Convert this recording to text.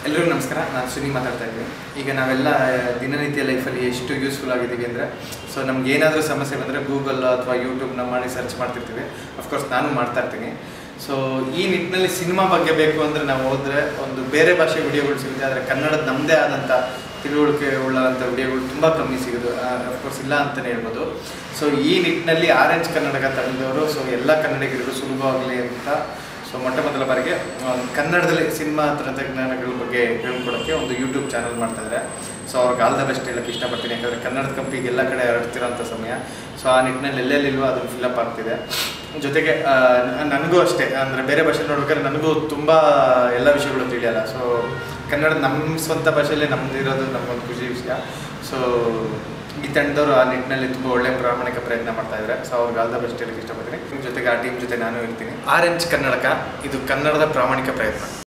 ಎಲ್ರಿಗೂ ನಮಸ್ಕಾರ ನಾನು ಸುನಿ ಮಾತಾಡ್ತಾ ಇದ್ದೀನಿ ಈಗ ನಾವೆಲ್ಲ ದಿನನಿತ್ಯ ಲೈಫಲ್ಲಿ ಎಷ್ಟು ಯೂಸ್ಫುಲ್ ಆಗಿದ್ದೀವಿ ಅಂದರೆ ಸೊ ನಮ್ಗೆ ಏನಾದರೂ ಸಮಸ್ಯೆ ಬಂದರೆ ಗೂಗಲ್ ಅಥವಾ ಯೂಟ್ಯೂಬ್ನ ಮಾಡಿ ಸರ್ಚ್ ಮಾಡ್ತಿರ್ತೀವಿ ಅಫ್ಕೋರ್ಸ್ ನಾನು ಮಾಡ್ತಾ ಇರ್ತೀನಿ ಸೊ ಈ ನಿಟ್ಟಿನಲ್ಲಿ ಸಿನಿಮಾ ಬಗ್ಗೆ ಬೇಕು ಅಂದರೆ ನಾವು ಹೋದರೆ ಒಂದು ಬೇರೆ ಭಾಷೆ ವಿಡಿಯೋಗಳು ಸಿಗುತ್ತೆ ಆದರೆ ಕನ್ನಡದ ನಮ್ಮದೇ ಆದಂಥ ತಿಳುವಳಿಕೆ ಉಳ್ಳಂಥ ವಿಡಿಯೋಗಳು ತುಂಬ ಕಮ್ಮಿ ಸಿಗೋದು ಅಫ್ಕೋರ್ಸ್ ಇಲ್ಲ ಅಂತಲೇ ಹೇಳ್ಬೋದು ಸೊ ಈ ನಿಟ್ಟಿನಲ್ಲಿ ಆರೆಂಜ್ ಕನ್ನಡಕ ತಂದವರು ಸೊ ಎಲ್ಲ ಕನ್ನಡಿಗರಿಗೂ ಸುಲಭವಾಗಲಿ ಅಂತ ಸೊ ಮೊಟ್ಟ ಮೊದಲ ಬಾರಿಗೆ ಆ, ಕನ್ನಡದಲ್ಲಿ ಸಿನಿಮಾ ತಂತ್ರಜ್ಞಾನಗಳ ಬಗ್ಗೆ ಹೇಳ್ಕೊಡೋಕ್ಕೆ ಒಂದು ಯೂಟ್ಯೂಬ್ ಚಾನಲ್ ಮಾಡ್ತಾ ಇದ್ದಾರೆ ಸೊ ಅವ್ರಿಗೆ ಆಲ್ ದ ಬೆಸ್ಟ್ ಹೇಳಕ್ಕೆ ಇಷ್ಟಪಡ್ತೀನಿ ಯಾಕಂದರೆ ಕನ್ನಡದ ಕಂಪಿಗೆ ಎಲ್ಲ ಕಡೆ ಹರಡ್ತಿರೋಂಥ ಸಮಯ ಸೊ ಆ ನಿಟ್ಟಿನಲ್ಲಿ ಎಲ್ಲೆಲ್ಲಿಲ್ವೋ ಅದನ್ನು ಫಿಲಪ್ ಆಗ್ತಿದೆ ಜೊತೆಗೆ ಆ, ನ- ನನಗೂ ಅಷ್ಟೇ ಅಂದರೆ ಬೇರೆ ಭಾಷೆ ನೋಡ್ಬೇಕಾದ್ರೆ ನನಗೂ ತುಂಬ ಎಲ್ಲ ವಿಷಯಗಳು ತಿಳಿಯಲ್ಲ ಸೊ ಕನ್ನಡ ನಮ್ಮ ಸ್ವಂತ ಭಾಷೆಯಲ್ಲೇ ನಮ್ದು ಇರೋದು ನಮಗೊಂದು ಖುಷಿ ವಿಷಯ ಸೊ ಈ ತಂಡದವರು ಆ ನಿಟ್ಟಿನಲ್ಲಿ ತುಂಬ ಒಳ್ಳೆ ಪ್ರಾಮಾಣಿಕ ಪ್ರಯತ್ನ ಮಾಡ್ತಾ ಇದ್ದಾರೆ ಸೊ ಅವ್ರಿಗೆ ಆಲ್ ದ ಬೆಸ್ಟ್ ಹೇಳಕ್ಕೆ ಇಷ್ಟಪಡ್ತೀನಿ ನಿಮ್ಮ ಜೊತೆಗೆ ಆ ಟೀಮ್ ಜೊತೆ ನಾನು ಇರ್ತೀನಿ ಆರೆಂಜ್ ಕನ್ನಡಕ ಇದು ಕನ್ನಡದ ಪ್ರಾಮಾಣಿಕ ಪ್ರಯತ್ನ